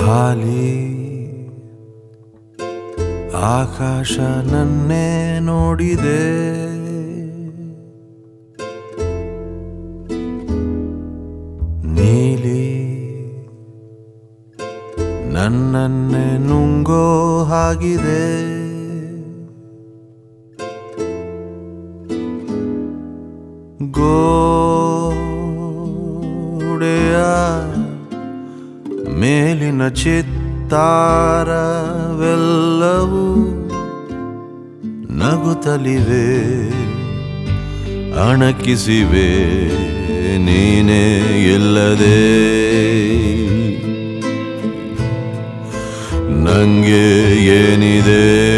ಖಾಲಿ ಆಕಾಶ ನನ್ನೇ ನೋಡಿದೆ ನೀಲಿ ನನ್ನನ್ನೇ ನುಂಗೋ ಹಾಗಿದೆ ಗೋಡೆಯ ಮೇಲಿನ ಚಿತ್ತಾರವೆಲ್ಲವೂ ನಗುತ್ತಲಿವೆ ಅಣಕಿಸಿವೆ ನೀನೇ ಇಲ್ಲದೆ ನಂಗೆ ಏನಿದೆ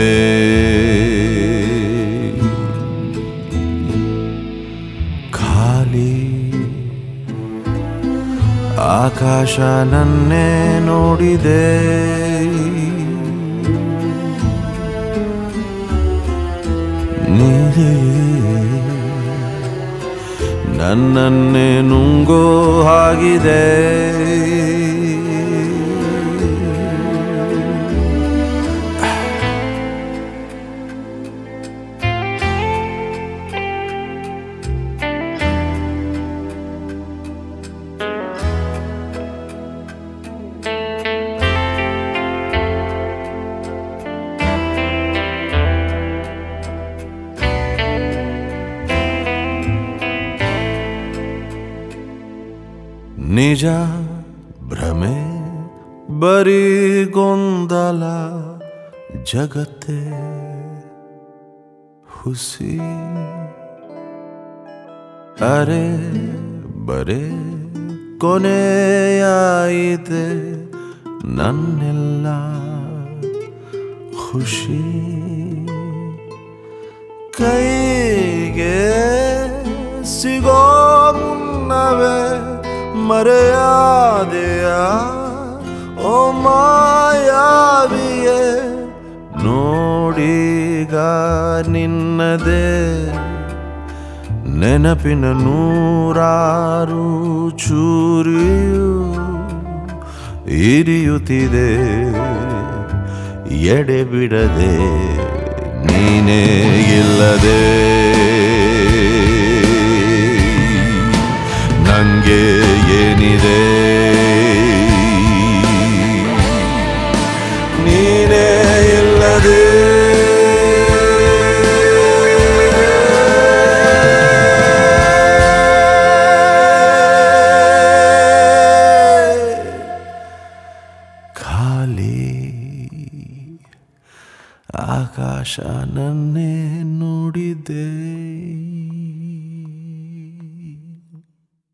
ಖಾಲಿ ಆಕಾಶ ನನ್ನೇ ನೋಡಿದೆ ನೀರೇ ನನ್ನನ್ನೇ ನುಂಗೋ ಹಾಗಿದೆ ನಿಜ ಭ್ರಮೆ ಬರೀ ಗೊಂದಲ ಜಗತ್ತೇ ಹುಸಿ ಅರೆ ಬರೇ ಕೊನೆಯಾಯಿತೆ ನನ್ನೆಲ್ಲ ಖುಷಿ ಕೈಗೆ ಸಿಗೋ ಮುನ್ನವೇ ಮರೆಯಾದೆಯ ಓ ಮಾಯಾವಿಯೇ ನೋಡೀಗ ನಿನ್ನದೇ ನೆನಪಿನ ನೂರಾರು ಚೂರಿಯು ಇರಿಯುತ್ತಿದೆ ಎಡೆ ಬಿಡದೆ ನೀನೇ ಇಲ್ಲದೆ ನಂಗೆ ಏನಿದೆ ನೀನೇ ಇಲ್ಲದೆ ಖಾಲಿ ಆಕಾಶ ನನ್ನೇ ನೋಡಿದೆ